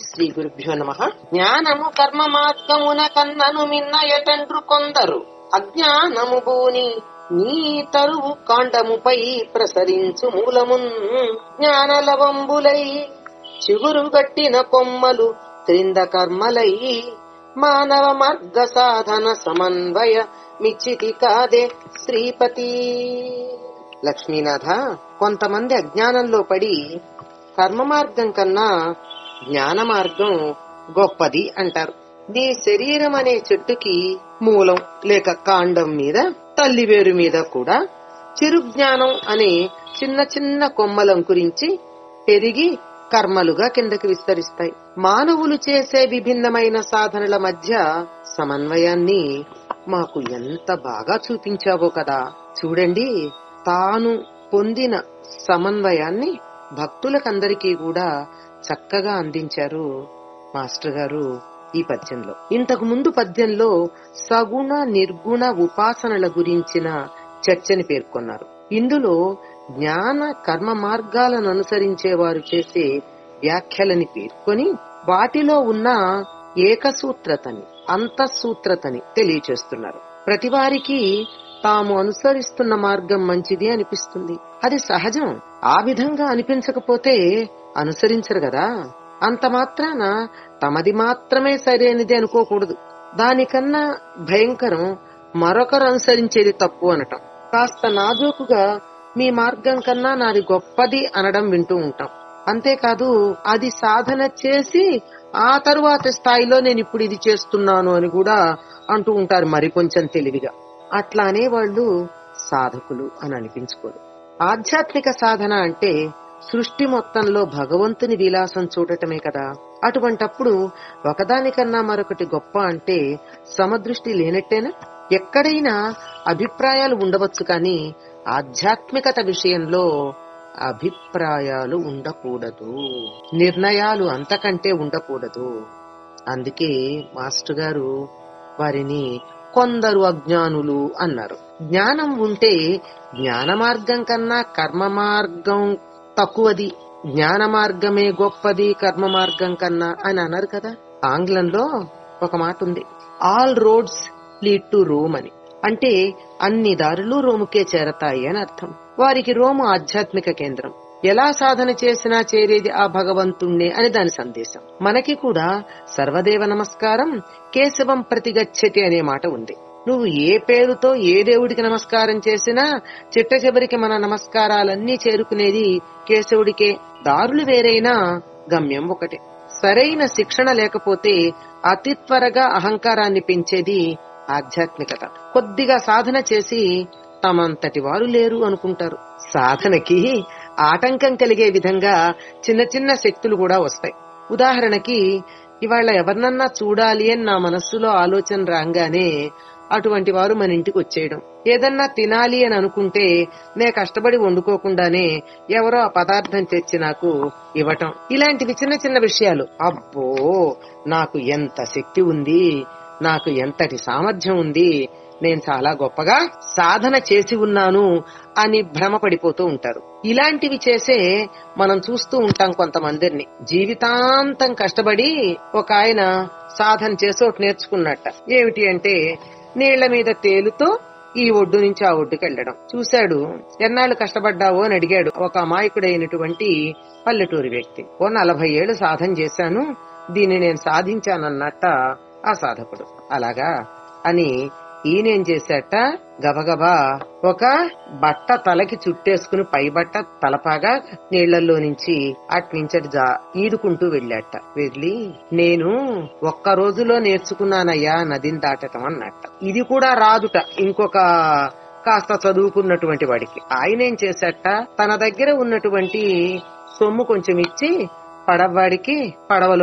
శ్రీ గురుభ్యో నమ జ్ఞానము కర్మ మార్గమున కన్నను మిన్న ఎటండ్రు కొందరు అజ్ఞానము బూని నీ తరువు కాండముపై ప్రసరించు మూలమున్ జ్ఞానలవంబులై చిగురు గట్టిన కొమ్మలు క్రింద కర్మలై మానవ మార్గ సాధన సమన్వయ మిచ్చితి కాదే శ్రీపతి లక్ష్మీనాథ కొంతమంది అజ్ఞానంలో పడి కర్మ మార్గం కన్నా జ్ఞాన మార్గం గొప్పది అంటారు నీ శరీరం అనే చెట్టుకి మూలం లేక కాండం మీద తల్లివేరు మీద కూడా చిరు జ్ఞానం అనే చిన్న చిన్న కొమ్మలంకురించి పెరిగి కర్మలుగా కిందకి విస్తరిస్తాయి మానవులు చేసే విభిన్నమైన సాధనల మధ్య సమన్వయాన్ని మాకు ఎంత బాగా చూపించావో కదా చూడండి తాను పొందిన సమన్వయాన్ని భక్తులకందరికీ కూడా చక్కగా అందించారు మాస్టర్ గారు ఈ పద్యంలో ఇంతకు ముందు పద్యంలో సగుణ నిర్గుణ ఉపాసనల గురించిన చర్చని పేర్కొన్నారు ఇందులో జ్ఞాన కర్మ మార్గాలను అనుసరించే వారు చేసే వ్యాఖ్యలని పేర్కొని వాటిలో ఉన్న ఏకసూత్రతని అంతఃసూత్రతని తెలియచేస్తున్నారు ప్రతి వారికి తాము అనుసరిస్తున్న మార్గం మంచిది అనిపిస్తుంది అది సహజం ఆ విధంగా అనిపించకపోతే అనుసరించరు కదా అంత మాత్రాన తమది మాత్రమే సరైనది అనుకోకూడదు దానికన్నా భయంకరం మరొకరు అనుసరించేది తప్పు అనటం కాస్త నాజూకుగా మీ మార్గం కన్నా నాది గొప్పది అనడం వింటూ ఉంటాం అంతేకాదు అది సాధన చేసి ఆ తరువాత స్థాయిలో నేను ఇప్పుడు ఇది చేస్తున్నాను అని కూడా అంటూ ఉంటారు మరి కొంచెం తెలివిగా అట్లా అనేవాళ్ళు సాధకులు అని అనిపించుకోరు ఆధ్యాత్మిక సాధన అంటే సృష్టి మొత్తంలో భగవంతుని విలాసం చూడటమే కదా అటువంటప్పుడు ఒకదానికన్నా మరొకటి గొప్ప అంటే సమదృష్టి లేనట్టేనా ఎక్కడైనా అభిప్రాయాలు ఉండవచ్చు కానీ ఆధ్యాత్మికత విషయంలో అభిప్రాయాలు ఉండకూడదు నిర్ణయాలు అంతకంటే ఉండకూడదు అందుకే మాస్టర్ గారు వారిని కొందరు అజ్ఞానులు అన్నారు జ్ఞానం ఉంటే జ్ఞాన మార్గం కన్నా కర్మ మార్గం తక్కువది జ్ఞాన మార్గమే గొప్పది కర్మ మార్గం కన్నా అని అన్నారు కదా ఆంగ్లంలో ఒక మాట ఉంది all roads lead to Rome అని అంటే అన్ని దారులు రోముకే చేరతాయి అని అర్థం వారికి రోము ఆధ్యాత్మిక కేంద్రం ఎలా సాధన చేసినా చేరేది ఆ భగవంతుణ్ణే అని దాని సందేశం మనకి కూడా సర్వదేవ నమస్కారం కేశవం ప్రతిగచ్చతి అనే మాట ఉంది నువ్వు ఏ పేరుతో ఏ దేవుడికి నమస్కారం చేసినా చిట్ట చివరికి మన నమస్కారాలన్నీ చేరుకునేది కేశవుడికే దారులు వేరైనా గమ్యం ఒకటే సరైన శిక్షణ లేకపోతే అతి త్వరగా అహంకారాన్ని పెంచేది ఆధ్యాత్మికత కొద్దిగా సాధన చేసి తమంతటి వారు లేరు అనుకుంటారు సాధనకి ఆటంకం కలిగే విధంగా చిన్న చిన్న శక్తులు కూడా వస్తాయి ఉదాహరణకి ఇవాళ ఎవరినన్నా చూడాలి అని నా మనస్సులో ఆలోచన రాగానే అటువంటి వారు మన ఇంటికి వచ్చేయడం ఏదన్నా తినాలి అని అనుకుంటే నే కష్టపడి వండుకోకుండానే ఎవరో ఆ పదార్థం తెచ్చి నాకు ఇవ్వటం ఇలాంటివి చిన్న చిన్న విషయాలు అబ్బో నాకు ఎంత శక్తి ఉంది నాకు ఎంతటి సామర్థ్యం ఉంది నేను చాలా గొప్పగా సాధన చేసి ఉన్నాను అని భ్రమపడిపోతూ ఉంటారు ఇలాంటివి చేసే మనం చూస్తూ ఉంటాం కొంతమందిని జీవితాంతం కష్టపడి ఒక ఆయన సాధన చేసి ఒకటి నేర్చుకున్నట్ట ఏమిటి అంటే నీళ్ల మీద తేలుతూ ఈ ఒడ్డు నుంచి ఆ ఒడ్డుకి వెళ్ళడం చూశాడు ఎన్నాళ్ళు కష్టపడ్డావు అని అడిగాడు ఒక అమాయకుడైనటువంటి పల్లెటూరి వ్యక్తి ఓ నలభై ఏళ్ళు సాధన చేశాను దీన్ని నేను సాధించానన్నట్ట ఆ సాధకుడు అలాగా అని ఈయనేం చేశాట గబగబా ఒక బట్ట తలకి చుట్టేసుకుని పై బట్ట తలపాగా నీళ్లలో నుంచి అట్నుంచటి జా ఈదుకుంటూ వెళ్ళాట వెళ్ళి నేను ఒక్క రోజులో నేర్చుకున్నానయ్యా నదిని దాటటం అన్నట్ట ఇది కూడా రాదుట ఇంకొక కాస్త చదువుకున్నటువంటి వాడికి ఆయన ఏం చేశాట తన దగ్గర ఉన్నటువంటి సొమ్ము కొంచెం ఇచ్చి పడవవాడికి పడవలో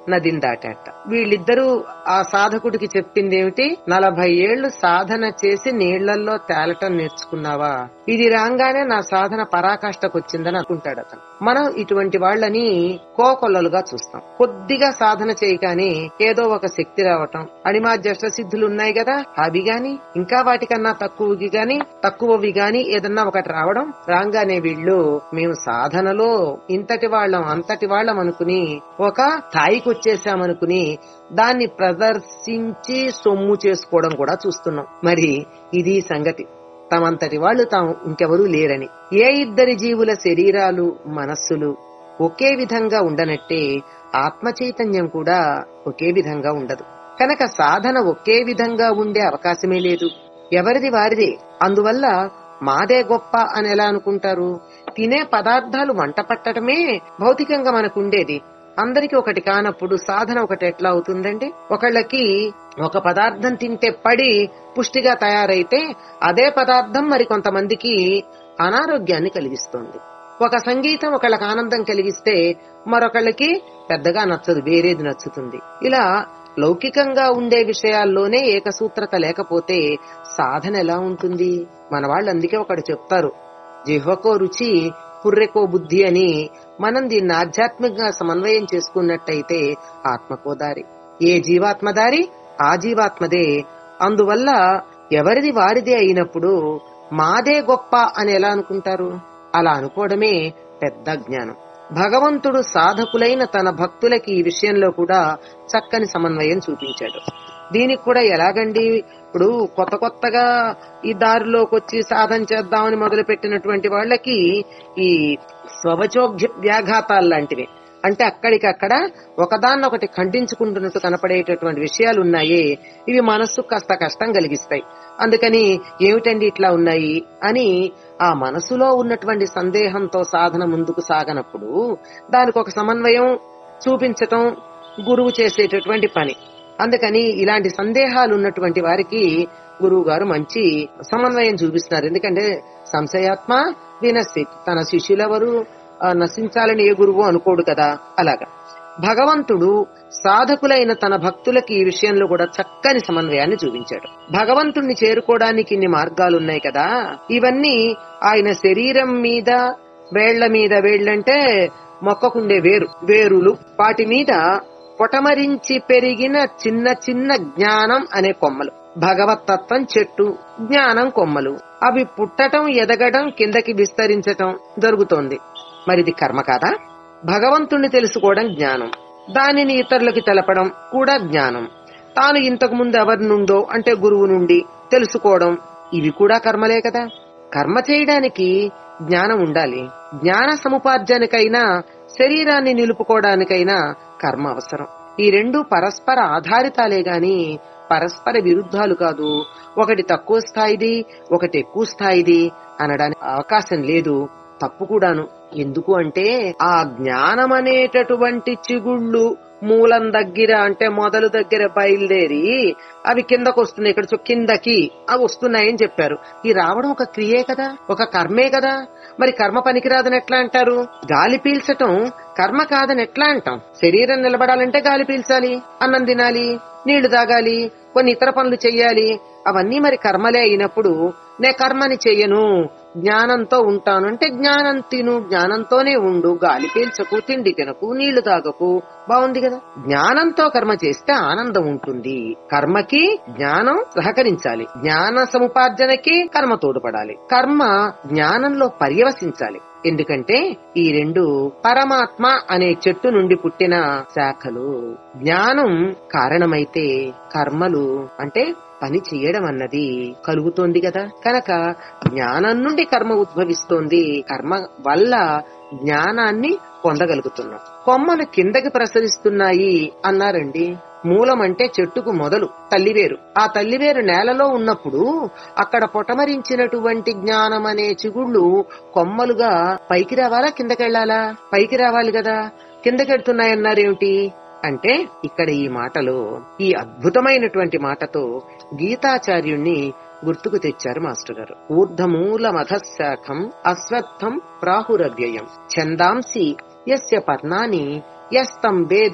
నదిని దాటాట వీళ్ళిద్దరూ ఆ సాధకుడికి చెప్పింది ఏమిటి నలభై ఏళ్లు సాధన చేసి నీళ్లలో తేలటం నేర్చుకున్నావా ఇది రాగానే నా సాధన పరాకాష్ఠకు వచ్చిందని అనుకుంటాడు అతను మనం ఇటువంటి వాళ్ళని కోకొల్లలుగా చూస్తాం కొద్దిగా సాధన చేయగానే ఏదో ఒక శక్తి రావటం అణిమా జష్ట సిద్ధులు ఉన్నాయి కదా అవి గాని ఇంకా వాటికన్నా తక్కువవి గాని తక్కువవి గాని ఏదన్నా ఒకటి రావడం రాగానే వీళ్ళు మేము సాధనలో ఇంతటి వాళ్ళం అంతటి వాళ్ళం అనుకుని ఒక స్థాయికి వచ్చేసామనుకుని దాన్ని ప్రదర్శించి సొమ్ము చేసుకోవడం కూడా చూస్తున్నాం మరి ఇది సంగతి తమంతటి వాళ్ళు తాము ఇంకెవరూ లేరని ఏ ఇద్దరి జీవుల శరీరాలు మనస్సులు ఒకే విధంగా ఉండనట్టే ఆత్మ చైతన్యం కూడా ఒకే విధంగా ఉండదు కనుక సాధన ఒకే విధంగా ఉండే అవకాశమే లేదు ఎవరిది వారిదే అందువల్ల మాదే గొప్ప అని ఎలా అనుకుంటారు తినే పదార్థాలు వంట పట్టడమే భౌతికంగా మనకు ఉండేది అందరికి ఒకటి కానప్పుడు సాధన ఒకటి ఎట్లా అవుతుందండి ఒకళ్ళకి ఒక పదార్థం తింటే పడి పుష్టిగా తయారైతే అదే పదార్థం మరి కొంతమందికి అనారోగ్యాన్ని కలిగిస్తుంది ఒక సంగీతం ఒకళ్ళకి ఆనందం కలిగిస్తే మరొకళ్ళకి పెద్దగా నచ్చదు వేరేది నచ్చుతుంది ఇలా లౌకికంగా ఉండే విషయాల్లోనే ఏకసూత్రత లేకపోతే సాధన ఎలా ఉంటుంది మన వాళ్ళు అందుకే ఒకటి చెప్తారు జిహ్వకో రుచి పుర్రెకో బుద్ధి అని మనం దీన్ని ఆధ్యాత్మికంగా సమన్వయం చేసుకున్నట్టయితే ఆత్మకో దారి ఏ జీవాత్మ దారి ఆ జీవాత్మదే అందువల్ల ఎవరిది వారిదే అయినప్పుడు మాదే గొప్ప అని ఎలా అనుకుంటారు అలా అనుకోవడమే పెద్ద జ్ఞానం భగవంతుడు సాధకులైన తన భక్తులకి ఈ విషయంలో కూడా చక్కని సమన్వయం చూపించాడు దీనికి కూడా ఎలాగండి ఇప్పుడు కొత్త కొత్తగా ఈ దారిలోకి వచ్చి సాధన చేద్దామని మొదలు పెట్టినటువంటి వాళ్ళకి ఈ స్వవచోగ్య వ్యాఘాతాలు లాంటివి అంటే అక్కడికక్కడ ఒకదాన్నొకటి ఖండించుకుంటున్నట్టు కనపడేటటువంటి విషయాలు ఉన్నాయి ఇవి మనస్సు కాస్త కష్టం కలిగిస్తాయి అందుకని ఏమిటండి ఇట్లా ఉన్నాయి అని ఆ మనసులో ఉన్నటువంటి సందేహంతో సాధన ముందుకు సాగనప్పుడు దానికి ఒక సమన్వయం చూపించటం గురువు చేసేటటువంటి పని అందుకని ఇలాంటి సందేహాలు ఉన్నటువంటి వారికి గురువు గారు మంచి సమన్వయం చూపిస్తున్నారు ఎందుకంటే సంశయాత్మ వినస్సి తన శిష్యులెవరు ఆ, నశించాలని ఏ గురువు అనుకోడు కదా అలాగా భగవంతుడు సాధకులైన తన భక్తులకి ఈ విషయంలో కూడా చక్కని సమన్వయాన్ని చూపించాడు భగవంతుణ్ణి చేరుకోవడానికి ఇన్ని మార్గాలున్నాయి కదా ఇవన్నీ ఆయన శరీరం మీద వేళ్ల మీద వేళ్ళంటే మొక్కకుండే వేరు వేరులు వాటి మీద పొటమరించి పెరిగిన చిన్న చిన్న జ్ఞానం అనే కొమ్మలు భగవతత్వం చెట్టు జ్ఞానం కొమ్మలు అవి పుట్టటం ఎదగడం కిందకి విస్తరించటం జరుగుతోంది మరిది కర్మ కాదా భగవంతుణ్ణి తెలుసుకోవడం జ్ఞానం దానిని ఇతరులకి తెలపడం కూడా జ్ఞానం తాను ఇంతకు ముందు ఎవరి నుండో అంటే గురువు నుండి తెలుసుకోవడం ఇవి కూడా కర్మలే కదా కర్మ చేయడానికి జ్ఞానం ఉండాలి జ్ఞాన సముపార్జనకైనా శరీరాన్ని నిలుపుకోవడానికైనా కర్మ అవసరం ఈ రెండు పరస్పర ఆధారితాలే గాని పరస్పర విరుద్ధాలు కాదు ఒకటి తక్కువ స్థాయిది ఒకటి ఎక్కువ స్థాయిది అనడానికి అవకాశం లేదు తప్పు కూడాను ఎందుకు అంటే ఆ జ్ఞానం అనేటటువంటి చిగుళ్ళు మూలం దగ్గర అంటే మొదలు దగ్గర బయలుదేరి అవి కిందకు వస్తున్నాయి ఇక్కడ చూ- కిందకి అవి వస్తున్నాయని చెప్పారు ఈ రావడం ఒక క్రియే కదా ఒక కర్మే కదా మరి కర్మ పనికిరాదని ఎట్లా అంటారు గాలి పీల్చటం కర్మ కాదని ఎట్లా అంటాం శరీరం నిలబడాలంటే గాలి పీల్చాలి అన్నం తినాలి నీళ్లు తాగాలి కొన్ని ఇతర పనులు చెయ్యాలి అవన్నీ మరి కర్మలే అయినప్పుడు నే కర్మని చెయ్యను జ్ఞానంతో ఉంటాను అంటే జ్ఞానం తిను జ్ఞానంతోనే ఉండు గాలి పీల్చకు తిండి తినకు నీళ్లు తాగకు బాగుంది కదా జ్ఞానంతో కర్మ చేస్తే ఆనందం ఉంటుంది కర్మకి జ్ఞానం సహకరించాలి జ్ఞాన సముపార్జనకి కర్మ తోడ్పడాలి కర్మ జ్ఞానంలో పర్యవసించాలి ఎందుకంటే ఈ రెండు పరమాత్మ అనే చెట్టు నుండి పుట్టిన శాఖలు జ్ఞానం కారణమైతే కర్మలు అంటే పని చేయడం అన్నది కలుగుతోంది కదా కనుక జ్ఞానం నుండి కర్మ ఉద్భవిస్తోంది కర్మ వల్ల జ్ఞానాన్ని పొందగలుగుతున్నాం కొమ్మలు కిందకి ప్రసరిస్తున్నాయి అన్నారండి మూలం అంటే చెట్టుకు మొదలు తల్లివేరు ఆ తల్లివేరు నేలలో ఉన్నప్పుడు అక్కడ పొటమరించినటువంటి జ్ఞానం అనే చిగుళ్ళు కొమ్మలుగా పైకి రావాలా కిందకెళ్లాలా పైకి రావాలి కదా కిందకెడుతున్నాయన్నారేమిటి అంటే ఇక్కడ ఈ మాటలో ఈ అద్భుతమైనటువంటి మాటతో గీతాచార్యుణ్ణి గుర్తుకు తెచ్చారు మాస్టర్ గారు ఊర్ధమూల మధశాఖం అశ్వత్థం ప్రాహురవ్యయం ఛందాంసి యస్య పర్ణాని యస్తం వేద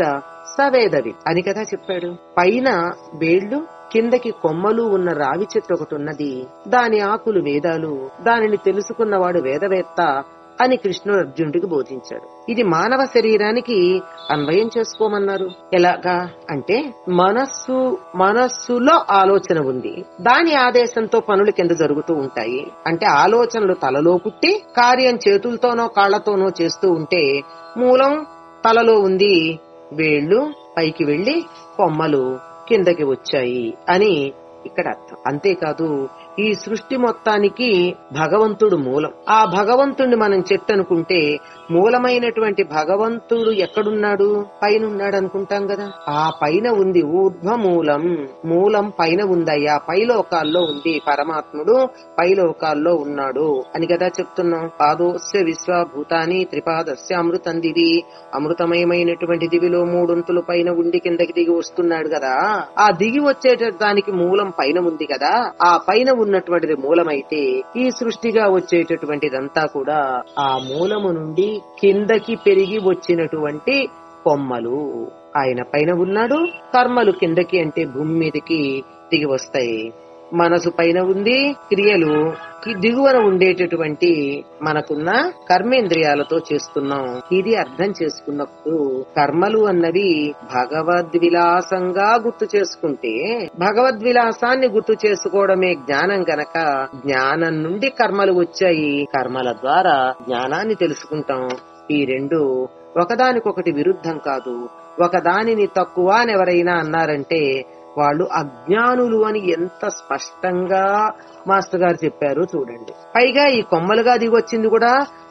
సవేదవి అని కదా చెప్పాడు పైన వేళ్లు కిందకి కొమ్మలు ఉన్న రావి చెట్టు ఒకటి ఉన్నది దాని ఆకులు వేదాలు దానిని తెలుసుకున్నవాడు వేదవేత్త అని కృష్ణుడు అర్జునుడికి బోధించాడు ఇది మానవ శరీరానికి అన్వయం చేసుకోమన్నారు ఎలాగా అంటే మనస్సు మనస్సులో ఆలోచన ఉంది దాని ఆదేశంతో పనులు కింద జరుగుతూ ఉంటాయి అంటే ఆలోచనలు తలలో పుట్టి కార్యం చేతులతోనో కాళ్లతోనో చేస్తూ ఉంటే మూలం తలలో ఉంది వేళ్లు పైకి వెళ్లి కొమ్మలు కిందకి వచ్చాయి అని ఇక్కడ అర్థం అంతేకాదు ఈ సృష్టి మొత్తానికి భగవంతుడు మూలం ఆ భగవంతుడిని మనం చెట్టు అనుకుంటే మూలమైనటువంటి భగవంతుడు ఎక్కడున్నాడు పైన ఉన్నాడు అనుకుంటాం కదా ఆ పైన ఉంది ఊర్ధ్వ మూలం మూలం పైన ఉందయ్యా పైలోకాల్లో ఉంది పరమాత్ముడు పైలోకాల్లో ఉన్నాడు అని కదా చెప్తున్నాం పాదోస్య విశ్వభూతాని త్రిపాదస్య అమృతం దివి అమృతమయమైనటువంటి దివిలో మూడొంతులు పైన ఉండి కిందకి దిగి వస్తున్నాడు కదా ఆ దిగి వచ్చేట దానికి మూలం పైన ఉంది కదా ఆ పైన ఉన్నటువంటిది మూలమైతే ఈ సృష్టిగా వచ్చేటటువంటిదంతా కూడా ఆ మూలము నుండి కిందకి పెరిగి వచ్చినటువంటి కొమ్మలు ఆయన పైన ఉన్నాడు కర్మలు కిందకి అంటే భూమి మీదకి దిగి వస్తాయి మనసు పైన ఉంది క్రియలు కి దిగువన ఉండేటటువంటి మనకున్న కర్మేంద్రియాలతో చేస్తున్నాం ఇది అర్థం చేసుకున్నప్పుడు కర్మలు అన్నవి భగవద్విలాసంగా గుర్తు చేసుకుంటే భగవద్విలాసాన్ని గుర్తు చేసుకోవడమే జ్ఞానం గనక జ్ఞానం నుండి కర్మలు వచ్చాయి కర్మల ద్వారా జ్ఞానాన్ని తెలుసుకుంటాం ఈ రెండు ఒకదానికొకటి విరుద్ధం కాదు ఒకదానిని తక్కువ అని ఎవరైనా అన్నారంటే వాళ్ళు అజ్ఞానులు అని ఎంత స్పష్టంగా మాస్టర్ గారు చెప్పారు చూడండి పైగా ఈ కొమ్మలుగా దిగొచ్చింది కూడా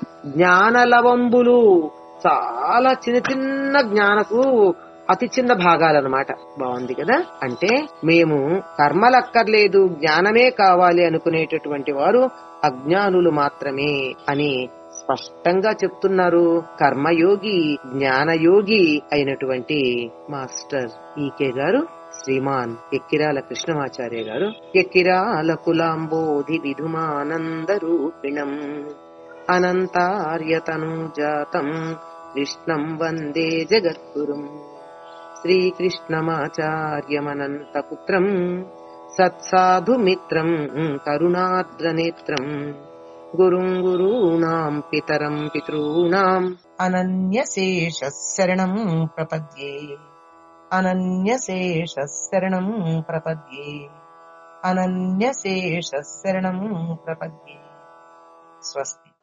జ్ఞానలవంబులు చాలా చిన్న చిన్న జ్ఞానకు అతి చిన్న భాగాలన్నమాట బాగుంది కదా అంటే మేము కర్మలక్కర్లేదు జ్ఞానమే కావాలి అనుకునేటటువంటి వారు అజ్ఞానులు మాత్రమే అని స్పష్టంగా చెప్తున్నారు కర్మయోగి జ్ఞానయోగి అయినటువంటి మాస్టర్ ఈకే గారు శ్రీమాన్ ఎక్కిరాల కృష్ణమాచార్య గారు ఎక్కిరాల కులాంబోధి విధుమానంద రూపిణం అనంతార్యతనుజాతం కృష్ణం వందే జగద్గురుం శ్రీకృష్ణమాచార్యమనంతపుత్రం సత్సాధుమిత్రం కరుణాద్రనేత్రం గురుం గురూణాం పితరం పితॄణాం అనన్యశేష శరణం ప్రపద్యే అనన్యశేష శరణం ప్రపద్యే అనన్యశేష శరణం ప్రపద్యే స్వస్తి